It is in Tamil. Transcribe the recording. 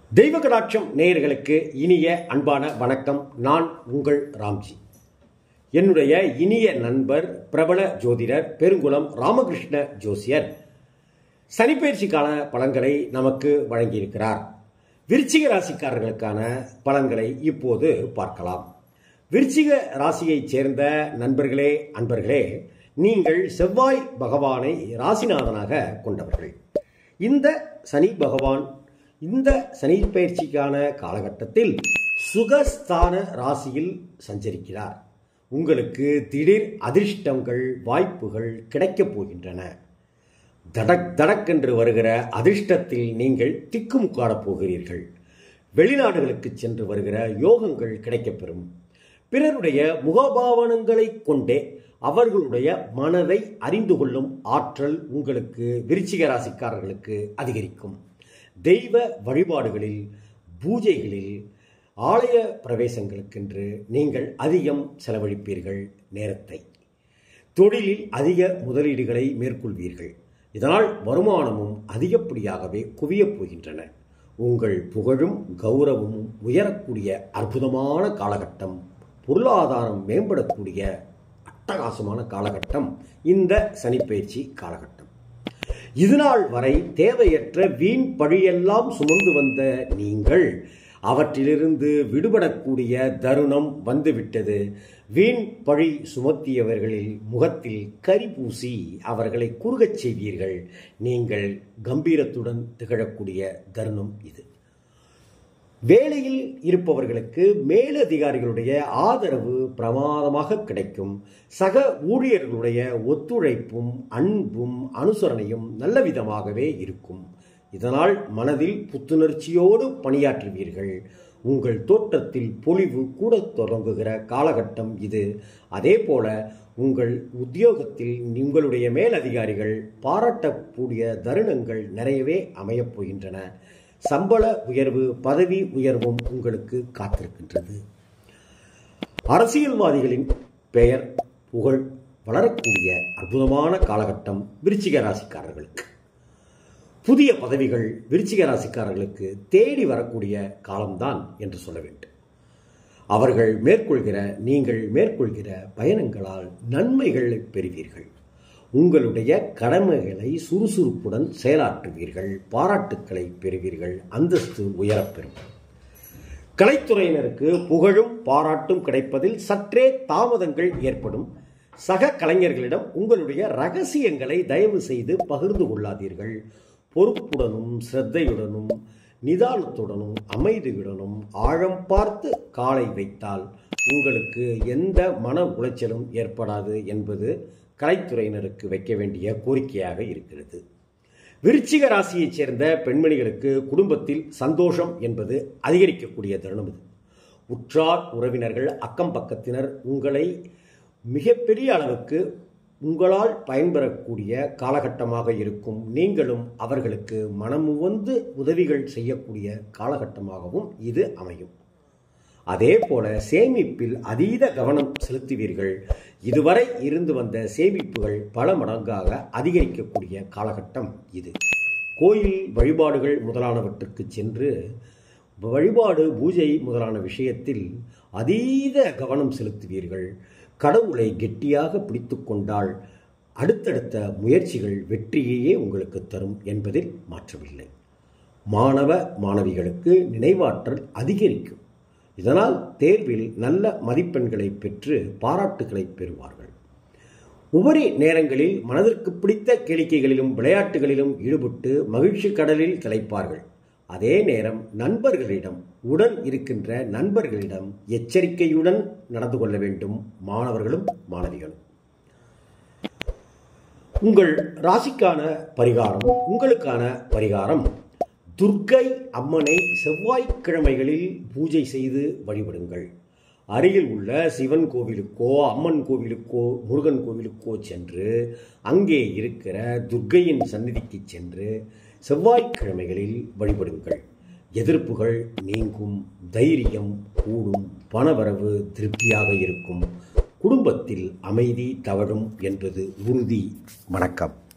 தெய்வ கடாட்சம் நேயர்களுக்கு இனிய அன்பான வணக்கம் நான் உங்கள் ராம்ஜி என்னுடைய இனிய நண்பர் பிரபல ஜோதிடர் பெருங்குளம் ராமகிருஷ்ண ஜோசியர் சனிப்பயிற்சிக்கான பலன்களை நமக்கு வழங்கியிருக்கிறார் விருச்சிக ராசிக்காரர்களுக்கான பலன்களை இப்போது பார்க்கலாம் விருச்சிக ராசியைச் சேர்ந்த நண்பர்களே அன்பர்களே நீங்கள் செவ்வாய் பகவானை ராசிநாதனாக கொண்டவர்கள் இந்த சனி பகவான் இந்த சனி பயிற்சிக்கான காலகட்டத்தில் சுகஸ்தான ராசியில் சஞ்சரிக்கிறார் உங்களுக்கு திடீர் அதிர்ஷ்டங்கள் வாய்ப்புகள் கிடைக்கப் போகின்றன தடக் தடக்கென்று வருகிற அதிர்ஷ்டத்தில் நீங்கள் திக்குமுக்காடப் போகிறீர்கள் வெளிநாடுகளுக்கு சென்று வருகிற யோகங்கள் கிடைக்கப்பெறும் பிறருடைய முகபாவனங்களைக் கொண்டே அவர்களுடைய மனதை அறிந்து கொள்ளும் ஆற்றல் உங்களுக்கு விருச்சிக ராசிக்காரர்களுக்கு அதிகரிக்கும் தெய்வ வழிபாடுகளில் பூஜைகளில் ஆலய பிரவேசங்களுக்கென்று நீங்கள் அதிகம் செலவழிப்பீர்கள் நேரத்தை தொழிலில் அதிக முதலீடுகளை மேற்கொள்வீர்கள் இதனால் வருமானமும் அதிகப்படியாகவே குவியப் போகின்றன உங்கள் புகழும் கௌரவமும் உயரக்கூடிய அற்புதமான காலகட்டம் பொருளாதாரம் மேம்படக்கூடிய அட்டகாசமான காலகட்டம் இந்த சனிப்பயிற்சி காலகட்டம் இதுநாள் வரை தேவையற்ற வீண் பழியெல்லாம் சுமந்து வந்த நீங்கள் அவற்றிலிருந்து விடுபடக்கூடிய தருணம் வந்துவிட்டது வீண் பழி சுமத்தியவர்களில் முகத்தில் கரி பூசி அவர்களை குறுகச் செய்வீர்கள் நீங்கள் கம்பீரத்துடன் திகழக்கூடிய தருணம் இது வேலையில் இருப்பவர்களுக்கு மேலதிகாரிகளுடைய ஆதரவு பிரமாதமாக கிடைக்கும் சக ஊழியர்களுடைய ஒத்துழைப்பும் அன்பும் அனுசரணையும் நல்ல விதமாகவே இருக்கும் இதனால் மனதில் புத்துணர்ச்சியோடு பணியாற்றுவீர்கள் உங்கள் தோற்றத்தில் பொலிவு கூட தொடங்குகிற காலகட்டம் இது அதே போல உங்கள் உத்தியோகத்தில் உங்களுடைய மேலதிகாரிகள் பாராட்டக்கூடிய தருணங்கள் நிறையவே அமையப் போகின்றன சம்பள உயர்வு பதவி உயர்வும் உங்களுக்கு காத்திருக்கின்றது அரசியல்வாதிகளின் பெயர் புகழ் வளரக்கூடிய அற்புதமான காலகட்டம் விருச்சிக ராசிக்காரர்களுக்கு புதிய பதவிகள் விருச்சிக ராசிக்காரர்களுக்கு தேடி வரக்கூடிய காலம்தான் என்று சொல்ல வேண்டும் அவர்கள் மேற்கொள்கிற நீங்கள் மேற்கொள்கிற பயணங்களால் நன்மைகளை பெறுவீர்கள் உங்களுடைய கடமைகளை சுறுசுறுப்புடன் செயலாற்றுவீர்கள் பாராட்டுக்களை பெறுவீர்கள் அந்தஸ்து உயரப்பெறும் கலைத்துறையினருக்கு புகழும் பாராட்டும் கிடைப்பதில் சற்றே தாமதங்கள் ஏற்படும் சக கலைஞர்களிடம் உங்களுடைய ரகசியங்களை தயவு செய்து பகிர்ந்து கொள்ளாதீர்கள் பொறுப்புடனும் சிரத்தையுடனும் நிதானத்துடனும் அமைதியுடனும் ஆழம் பார்த்து காலை வைத்தால் உங்களுக்கு எந்த மன உளைச்சலும் ஏற்படாது என்பது கலைத்துறையினருக்கு வைக்க வேண்டிய கோரிக்கையாக இருக்கிறது விருச்சிக ராசியைச் சேர்ந்த பெண்மணிகளுக்கு குடும்பத்தில் சந்தோஷம் என்பது அதிகரிக்கக்கூடிய தருணம் இது உற்றார் உறவினர்கள் அக்கம் பக்கத்தினர் உங்களை மிகப்பெரிய அளவுக்கு உங்களால் பயன்பெறக்கூடிய காலகட்டமாக இருக்கும் நீங்களும் அவர்களுக்கு மனமுவந்து உதவிகள் செய்யக்கூடிய காலகட்டமாகவும் இது அமையும் அதே போல சேமிப்பில் அதீத கவனம் செலுத்துவீர்கள் இதுவரை இருந்து வந்த சேமிப்புகள் பல மடங்காக அதிகரிக்கக்கூடிய காலகட்டம் இது கோயில் வழிபாடுகள் முதலானவற்றுக்கு சென்று வழிபாடு பூஜை முதலான விஷயத்தில் அதீத கவனம் செலுத்துவீர்கள் கடவுளை கெட்டியாக பிடித்து கொண்டால் அடுத்தடுத்த முயற்சிகள் வெற்றியையே உங்களுக்கு தரும் என்பதில் மாற்றமில்லை மாணவ மாணவிகளுக்கு நினைவாற்றல் அதிகரிக்கும் இதனால் தேர்வில் நல்ல மதிப்பெண்களை பெற்று பாராட்டுகளை பெறுவார்கள் உபரி நேரங்களில் மனதிற்கு பிடித்த கேளிக்கைகளிலும் விளையாட்டுகளிலும் ஈடுபட்டு மகிழ்ச்சி கடலில் திளைப்பார்கள் அதே நேரம் நண்பர்களிடம் உடன் இருக்கின்ற நண்பர்களிடம் எச்சரிக்கையுடன் நடந்து கொள்ள வேண்டும் மாணவர்களும் மாணவிகளும் உங்கள் ராசிக்கான பரிகாரம் உங்களுக்கான பரிகாரம் துர்க்கை அம்மனை செவ்வாய்க்கிழமைகளில் பூஜை செய்து வழிபடுங்கள் அருகில் உள்ள சிவன் கோவிலுக்கோ அம்மன் கோவிலுக்கோ முருகன் கோவிலுக்கோ சென்று அங்கே இருக்கிற துர்க்கையின் சந்நிதிக்கு சென்று செவ்வாய்க்கிழமைகளில் வழிபடுங்கள் எதிர்ப்புகள் நீங்கும் தைரியம் கூடும் பணவரவு திருப்தியாக இருக்கும் குடும்பத்தில் அமைதி தவழும் என்பது உறுதி வணக்கம்